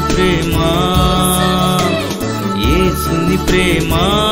ప్రేమ యేసుని ప్రేమ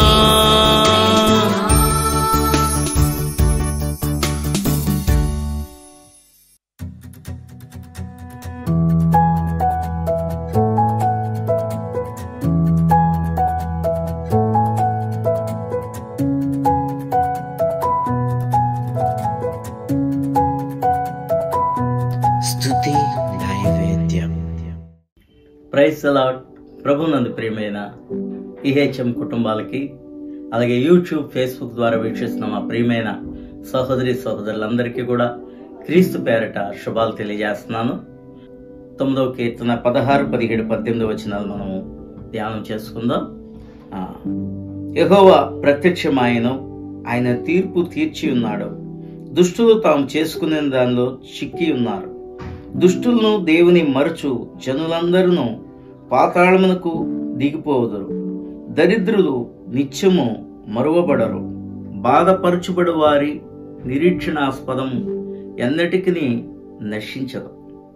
స్తుతి నైవేద్యం ప్రైస్ అలాట్ ప్రభునందు ప్రియమైన ఈహెచ్ఎం కుటుంబాలకి అలాగే యూట్యూబ్ ఫేస్బుక్ ద్వారా వీక్షిస్తున్న మా ప్రియమైన సహోదరి సహోదరులందరికీ కూడా క్రీస్తు పేరట శుభాలు తెలియజేస్తున్నాను తొమ్మిదవ కీర్తన పదహారు పదిహేడు పద్దెనిమిది వచనాలు మనము ధ్యానం చేసుకుందాం ఆ, యెహోవా ప్రత్యక్షమాయను ఆయన తీర్పు తీర్చి ఉన్నాడు దుష్టులు తాము చేసుకునే దానిలో చిక్కి ఉన్నారు దుష్టులను దేవుని మరచు జనులందరూ పాతాళమునకు దిగిపోవుదురు దరిద్రులు నిత్యము మరువబడరు బాధపరచుబడు వారి నిరీక్షణాస్పదము ఎన్నటికి నశించదు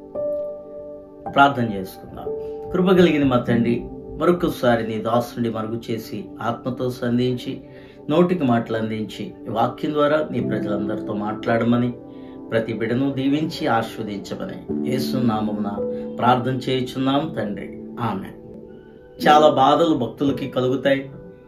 ప్రార్థన చేసుకుందాం కృప కలిగిన మా తండ్రి మరొకసారి నీ దాసుని మరుగు చేసి ఆత్మతో సంధించి నోటికి మాటలు అందించి ఈ వాక్యం ద్వారా నీ ప్రజలందరితో మాట్లాడమని ప్రతి బిడను దీవించి ఆస్వాదించమని యేసునామమున ప్రార్థన చేయుచున్నాం తండ్రి ఆమె చాలా బాధలు భక్తులకి కలుగుతాయి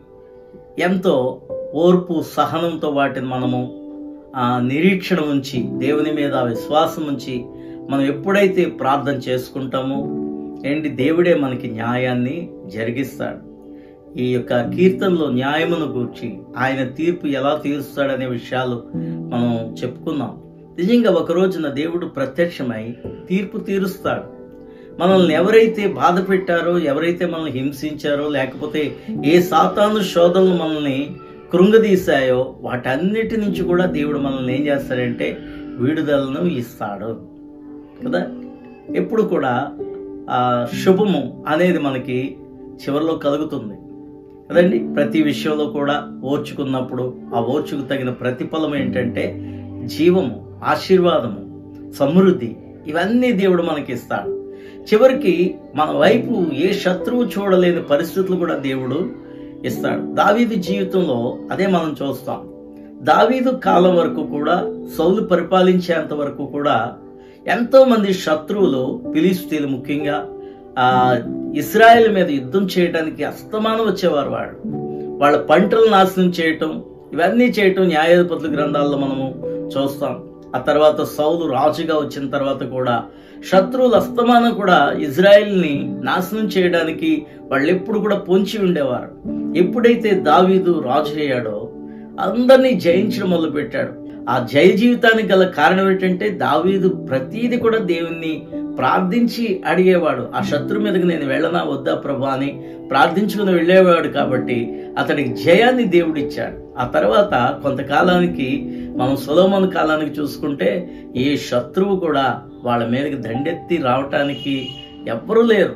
ఎంతో ఓర్పు సహనంతో వాటిని మనము ఆ నిరీక్షణ ఉంచి దేవుని మీద విశ్వాసం ఉంచి మనం ఎప్పుడైతే ప్రార్థన చేసుకుంటామో ఏంటి దేవుడే మనకి న్యాయాన్ని జరిగిస్తాడు ఈ యొక్క కీర్తనలో న్యాయమును గూర్చి ఆయన తీర్పు ఎలా తీరుస్తాడనే విషయాలు మనం చెప్పుకున్నాం నిజంగా ఒక రోజున దేవుడు ప్రత్యక్షమై తీర్పు తీరుస్తాడు మనల్ని ఎవరైతే బాధ పెట్టారో ఎవరైతే మనల్ని హింసించారో లేకపోతే ఏ సాతాను శోధనలు మనల్ని కృంగదీశాయో వాటన్నిటి నుంచి కూడా దేవుడు మనల్ని ఏం చేస్తాడంటే విడుదలను ఇస్తాడు కదా ఎప్పుడు కూడా ఆ శుభము అనేది మనకి చివరిలో కలుగుతుంది కదండి ప్రతి విషయంలో కూడా ఓర్చుకున్నప్పుడు ఆ ఓర్చుకు తగిన ప్రతిఫలం ఏంటంటే జీవము ఆశీర్వాదము సమృద్ధి ఇవన్నీ దేవుడు మనకి ఇస్తాడు చివరికి మన వైపు ఏ శత్రువు చూడలేని పరిస్థితులు కూడా దేవుడు ఇస్తాడు దావీదు జీవితంలో అదే మనం చూస్తాం దావీదు కాలం వరకు కూడా సౌలు పరిపాలించేంత వరకు కూడా ఎంతో మంది శత్రువులు ఫిలిస్తీన్లు ముఖ్యంగా ఆ ఇస్రాయేల్ మీద యుద్ధం చేయడానికి అస్తమానం వచ్చేవారు వాడు వాళ్ళ పంటలు నాశనం చేయటం ఇవన్నీ చేయటం న్యాయాధిపతుల గ్రంథాల్లో మనము చూస్తాం ఆ తర్వాత సౌలు రాజుగా వచ్చిన తర్వాత కూడా శత్రువులు అస్తమానం కూడా ఇజ్రాయెల్ని నాశనం చేయడానికి వాళ్ళు ఎప్పుడు కూడా పొంచి ఉండేవారు ఎప్పుడైతే దావీదు రాజు అయ్యాడో అందరినీ జయించడం మొదలు పెట్టాడు ఆ జయ జీవితానికి గల కారణం ఏంటంటే దావీదు ప్రతీది కూడా దేవుణ్ణి ప్రార్థించి అడిగేవాడు ఆ శత్రు మీదకి నేను వెళ్ళనా వద్దా ప్రభా అని ప్రార్థించుకుని వెళ్ళేవాడు కాబట్టి అతడికి జయాన్ని దేవుడు ఇచ్చాడు ఆ తర్వాత కొంతకాలానికి మనం సులోమన్ కాలానికి చూసుకుంటే ఏ శత్రువు కూడా వాళ్ళ మీదకి దండెత్తి రావటానికి ఎవ్వరూ లేరు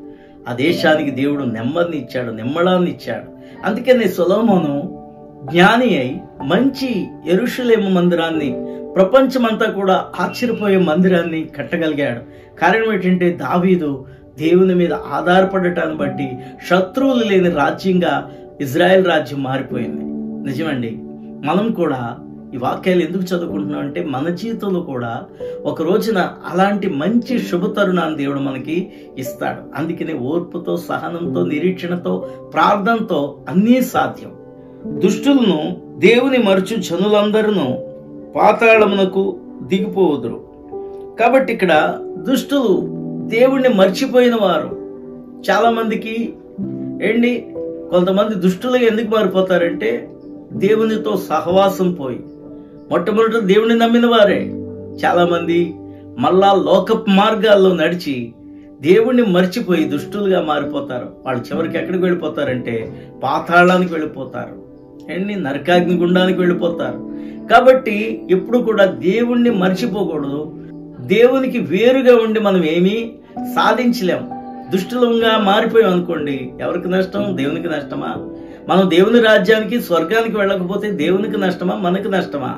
ఆ దేశానికి దేవుడు నెమ్మదిని ఇచ్చాడు నిమ్మడాన్ని ఇచ్చాడు అందుకనే సొలోమోను జ్ఞాని అయి మంచి ఎరుషులేము మందిరాన్ని ప్రపంచమంతా కూడా ఆశ్చర్యపోయే మందిరాన్ని కట్టగలిగాడు కారణం ఏంటంటే దావీదు దేవుని మీద ఆధారపడటాన్ని బట్టి శత్రువులు లేని రాజ్యంగా ఇజ్రాయెల్ రాజ్యం మారిపోయింది నిజమండి మనం కూడా ఈ వాక్యాలు ఎందుకు చదువుకుంటున్నాం అంటే మన జీవితంలో కూడా ఒక రోజున అలాంటి మంచి శుభ తరుణాన్ని దేవుడు మనకి ఇస్తాడు అందుకనే ఓర్పుతో సహనంతో నిరీక్షణతో ప్రార్థనతో అన్నీ సాధ్యం దుష్టులను దేవుని మరచు జనులందరూ పాతాళమునకు దిగిపోవుదురు కాబట్టి ఇక్కడ దుష్టులు దేవుణ్ణి మర్చిపోయిన వారు చాలా మందికి ఏంటి కొంతమంది దుష్టులుగా ఎందుకు మారిపోతారంటే దేవునితో సహవాసం పోయి మొట్టమొదట దేవుని నమ్మిన వారే చాలా మంది మళ్ళా లోక మార్గాల్లో నడిచి దేవుణ్ణి మర్చిపోయి దుష్టులుగా మారిపోతారు వాళ్ళు చివరికి ఎక్కడికి వెళ్ళిపోతారంటే పాతాళానికి వెళ్ళిపోతారు ఏంటి నరకాగ్ని గుండానికి వెళ్ళిపోతారు కాబట్టి ఎప్పుడు కూడా దేవుణ్ణి మర్చిపోకూడదు దేవునికి వేరుగా ఉండి మనం ఏమీ సాధించలేం దుష్టులంగా మారిపోయాం అనుకోండి ఎవరికి నష్టం దేవునికి నష్టమా మనం దేవుని రాజ్యానికి స్వర్గానికి వెళ్ళకపోతే దేవునికి నష్టమా మనకు నష్టమా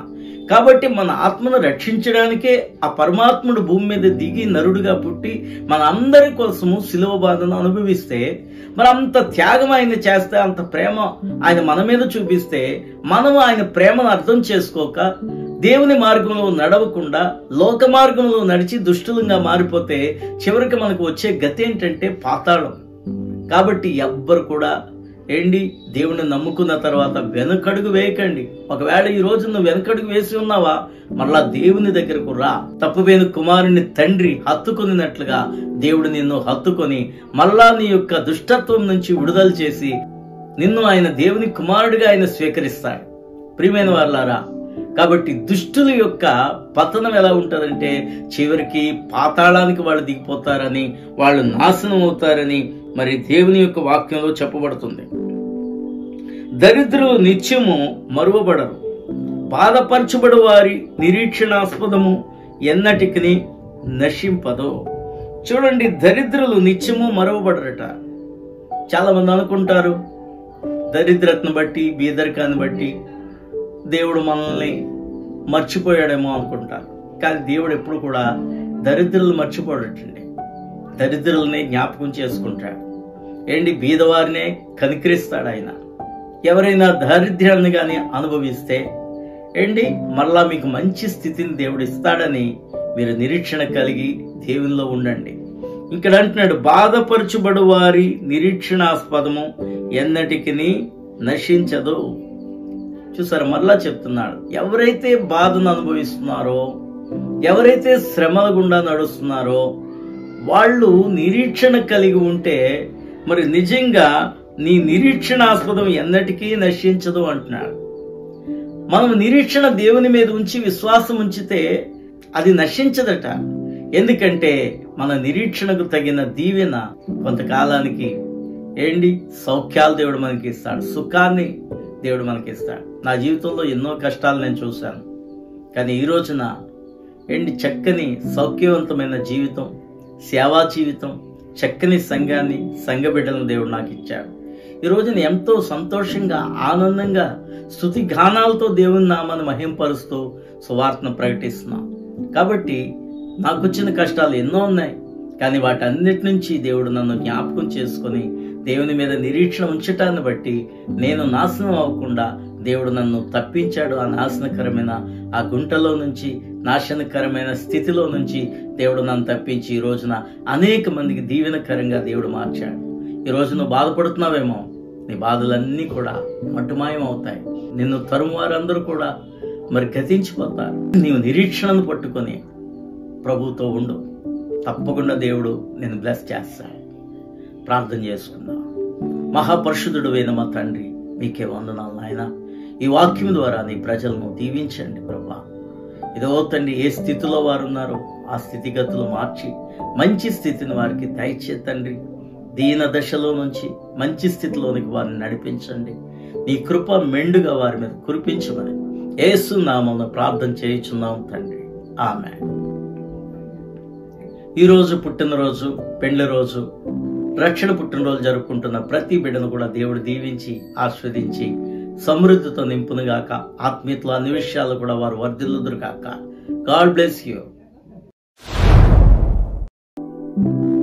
కాబట్టి మన ఆత్మను రక్షించడానికే ఆ పరమాత్ముడు భూమి మీద దిగి నరుడుగా పుట్టి మన అందరి కోసము శిలువ బాధను అనుభవిస్తే మరి అంత త్యాగం ఆయన చేస్తే అంత ప్రేమ ఆయన మన మీద చూపిస్తే మనం ఆయన ప్రేమను అర్థం చేసుకోక దేవుని మార్గంలో నడవకుండా లోక మార్గంలో నడిచి దుష్టులంగా మారిపోతే చివరికి మనకు వచ్చే గతి ఏంటంటే పాతాళం కాబట్టి ఎవ్వరు కూడా ఏంటి దేవుని నమ్ముకున్న తర్వాత వెనకడుగు వేయకండి ఒకవేళ ఈ రోజు నువ్వు వెనకడుగు వేసి ఉన్నావా మరలా దేవుని దగ్గరకు రా తప్పువేను కుమారుని తండ్రి హత్తుకునినట్లుగా దేవుడు నిన్ను హత్తుకొని మరలా నీ యొక్క దుష్టత్వం నుంచి విడుదల చేసి నిన్ను ఆయన దేవుని కుమారుడిగా ఆయన స్వీకరిస్తాడు ప్రియమైన వాళ్ళారా కాబట్టి దుష్టుల యొక్క పతనం ఎలా ఉంటుందంటే చివరికి పాతాళానికి వాళ్ళు దిగిపోతారని వాళ్ళు నాశనం అవుతారని మరి దేవుని యొక్క వాక్యంలో చెప్పబడుతుంది దరిద్రులు నిత్యము మరువబడరు బాధపరచబడు వారి నిరీక్షణాస్పదము ఎన్నటికి నశింపదు చూడండి దరిద్రులు నిత్యము మరువబడరట చాలా మంది అనుకుంటారు దరిద్రతను బట్టి బీదరికాన్ని బట్టి దేవుడు మనల్ని మర్చిపోయాడేమో అనుకుంటారు కానీ దేవుడు ఎప్పుడు కూడా దరిద్రులు మర్చిపోడటండి దరిద్రుల్ని జ్ఞాపకం చేసుకుంటాడు ఏంటి బీదవారినే కనికరిస్తాడు ఆయన ఎవరైనా దారిద్ర్యాన్ని కానీ అనుభవిస్తే ఏంటి మరలా మీకు మంచి స్థితిని దేవుడు ఇస్తాడని మీరు నిరీక్షణ కలిగి దేవునిలో ఉండండి ఇక్కడ అంటున్నాడు బాధపరచుబడు వారి నిరీక్షణాస్పదము ఎన్నటికి నశించదు చూసారు మరలా చెప్తున్నాడు ఎవరైతే బాధను అనుభవిస్తున్నారో ఎవరైతే శ్రమల గుండా నడుస్తున్నారో వాళ్ళు నిరీక్షణ కలిగి ఉంటే మరి నిజంగా నీ నిరీక్షణాస్పదం ఎన్నటికీ నశించదు అంటున్నాడు మనం నిరీక్షణ దేవుని మీద ఉంచి విశ్వాసం ఉంచితే అది నశించదట ఎందుకంటే మన నిరీక్షణకు తగిన దీవెన కొంతకాలానికి ఏంటి సౌఖ్యాలు దేవుడు మనకి ఇస్తాడు సుఖాన్ని దేవుడు మనకి ఇస్తాడు నా జీవితంలో ఎన్నో కష్టాలు నేను చూశాను కానీ ఈ రోజున ఏంటి చక్కని సౌఖ్యవంతమైన జీవితం సేవా జీవితం చక్కని సంఘాన్ని సంఘ బిడ్డలను దేవుడు నాకు ఇచ్చాడు ఈ రోజున ఎంతో సంతోషంగా ఆనందంగా స్థుతి గానాలతో దేవుని నామాన్ని మహింపరుస్తూ సువార్తను ప్రకటిస్తున్నాం కాబట్టి నాకు వచ్చిన కష్టాలు ఎన్నో ఉన్నాయి కానీ వాటన్నిటి నుంచి దేవుడు నన్ను జ్ఞాపకం చేసుకొని దేవుని మీద నిరీక్షణ ఉంచటాన్ని బట్టి నేను నాశనం అవ్వకుండా దేవుడు నన్ను తప్పించాడు ఆ నాశనకరమైన ఆ గుంటలో నుంచి నాశనకరమైన స్థితిలో నుంచి దేవుడు నన్ను తప్పించి ఈ రోజున అనేక మందికి దీవెనకరంగా దేవుడు మార్చాడు ఈ రోజు నువ్వు బాధపడుతున్నావేమో నీ బాధలన్నీ కూడా మట్టుమాయం అవుతాయి నిన్ను తరుము వారందరూ కూడా మరి గతించిపోతారు నీవు నిరీక్షణను పట్టుకొని ప్రభుతో ఉండు తప్పకుండా దేవుడు నేను బ్లెస్ చేస్తాడు ప్రార్థన చేసుకుందాం మహాపరిశుద్ధుడు అయిన మా తండ్రి మీకే వందనాలు నాయన ఈ వాక్యం ద్వారా నీ ప్రజలను దీవించండి ప్రభా ఇదో తండ్రి ఏ స్థితిలో వారు ఉన్నారో ఆ స్థితిగతులు మార్చి మంచి స్థితిని వారికి దయచే తండ్రి దీన దశలో నుంచి మంచి స్థితిలోనికి వారిని నడిపించండి నీ కృప మెండుగా వారి మీద కురిపించమని ఏసు నామంలో ప్రార్థన చేయుచున్నాం తండ్రి ఆమె ఈరోజు పుట్టినరోజు పెళ్లి రోజు రక్షణ పుట్టినరోజు జరుపుకుంటున్న ప్రతి బిడ్డను కూడా దేవుడు దీవించి ఆస్వాదించి సమృద్ధితో నింపునుగాక ఆత్మీయతలో అన్ని విషయాలు కూడా వారు వర్ధిల్లుదురు కాక గాడ్ బ్లెస్ యూ